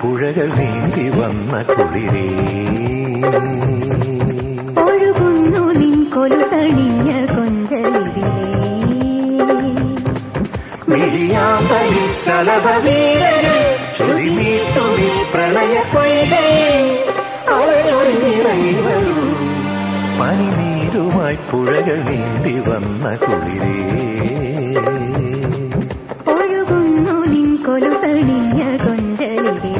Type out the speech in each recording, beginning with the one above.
പുഴകൾ നീന്തി വന്ന കുളിരേ ഒഴുകുന്നു നിൻ കൊലുസണിഞ്ഞ കൊഞ്ചലിതിലേ മിഴിയാമ്പലിൽ ശലഭവീരകൾ ചൊലി നീട്ടുമി പ്രണയ പൊയ്കേ അവരൊഴിഞ്ഞിറങ്ങി വരൂ പനിനീരുമായി പുഴകൾ നീന്തി വന്ന കുളിരേ ഒഴുകുന്നു നിൻ കൊലുസണിഞ്ഞ കൊഞ്ചലിതിലേ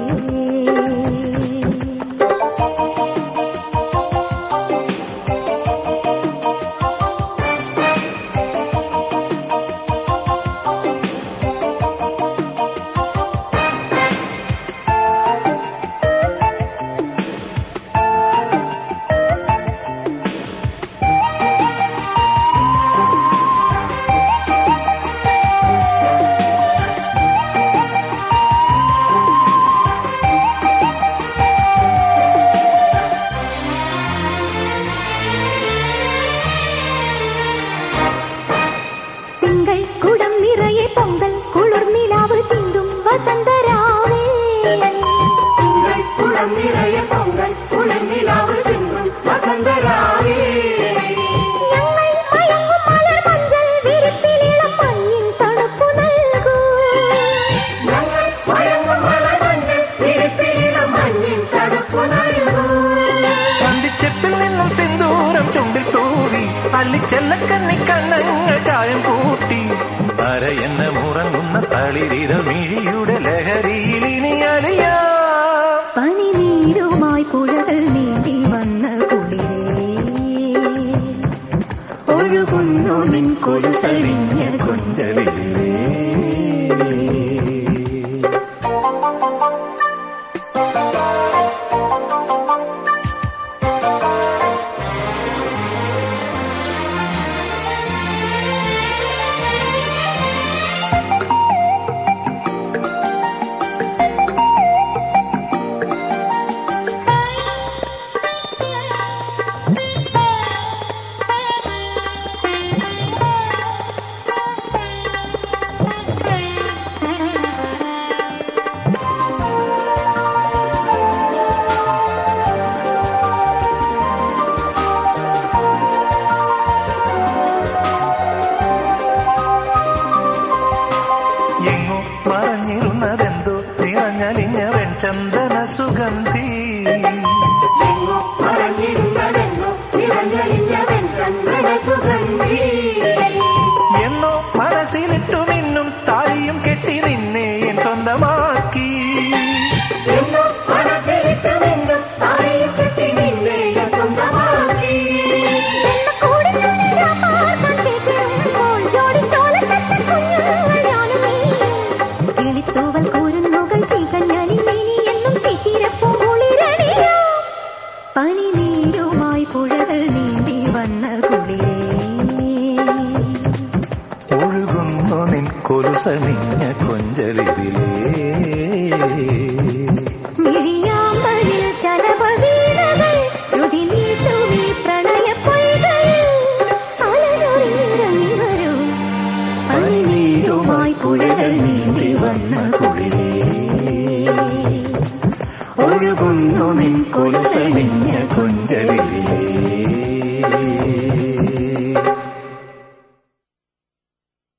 തിങ്കൾ കുടം നിറയെ പൊങ്കൽ കുളിർ നിലാവ് ചിന്തും വസന്തരാവേ തിങ്കൾ കുളം നിറയെ പൊങ്കൽ കുളിർനിലാവ് ചിന്തും വസന്തരാവേ ഞങ്ങൾ മയങ്ങും മലർ മഞ്ചൽ വിരിപ്പിലിളം മഞ്ഞിൻ തണുപ്പു നൽകൂ ഞങ്ങൾ മയങ്ങും മലമഞ്ഞിൽ വിരിപ്പിലിളം മഞ്ഞിൻ തടുപ്പു നൽകൂ കണ്ടിച്ചെപ്പിൽ നിന്നും സിന്ദൂരം ചുണ്ടിൽ തൂവി അല്ലിച്ചെല്ലക്കണ്ണി കണ്ണങ്ങൾ ചായം കൂട്ടി അരയെന്ന മുറങ്ങുന്ന തളിരിത മിഴിയുടെ ലഹരിയിൽ ഇനി അറിയാ പനിനീരുമായി പുഴകൾ നീന്തി വന്ന കുളിരേ ഒഴുകുന്നു നിൻ കൊലുസഴിഞ്ഞ കൊഞ്ചലിലേ എങ്ങോ മറഞ്ഞിരുന്നതെന്തോ നിറഞ്ഞലിഞ്ഞ വെൺചന്ദന സുഗന്ധി എങ്ങോ മറഞ്ഞിരുന്നതെന്നോ നിറഞ്ഞലിഞ്ഞ വെൺചന്ദന സുഗന്ധി എന്നോ മനസ്സിലിട്ടു മിന്നും താലിയും കെട്ടി നിന്നെ എൻ സ്വന്തമാക്കി എന്നോ മനസ്സിലിട്ട് നിന്നും താലിയും കെട്ടി നിന്നെ ഞാൻ സ്വന്തമാക്കി ജന്മക്കൂടിനുള്ളിൽ ആ പാർക്കാൻ ചേക്കേറുമ്പോൾ ജോഡിച്ചോലത്തത്ത കുഞ്ഞുങ്ങൾ ഞാനും നീയും. കിളിത്തൂവൽ കൂരുന്നുകൾ ചീകഞ്ഞാലിൽ ഇനി എന്നും ശിശിരപ്പൂങ്കുളിരണിയാം. പനിനീരുമായി പുഴകൾ നീന്തി വന്ന കുളിരേ ഒഴുകുന്നു നിൻ കൊലുസണിഞ്ഞ കൊഞ്ചലിതിലേ മിഴിയാമ്പലിൽ ശലഭവീണകൾ ശ്രുതി നീട്ടുമീ പ്രണയപ്പൊയ്കയിൽ അലനൊറിഞ്ഞിറങ്ങി വരൂ. പനിനീരുമായി പുഴകൾ നീന്തി വന്ന കുളിരേ ഒഴുകുന്നു നിൻ കൊലുസണിഞ്ഞ കൊഞ്ചലിതിലേ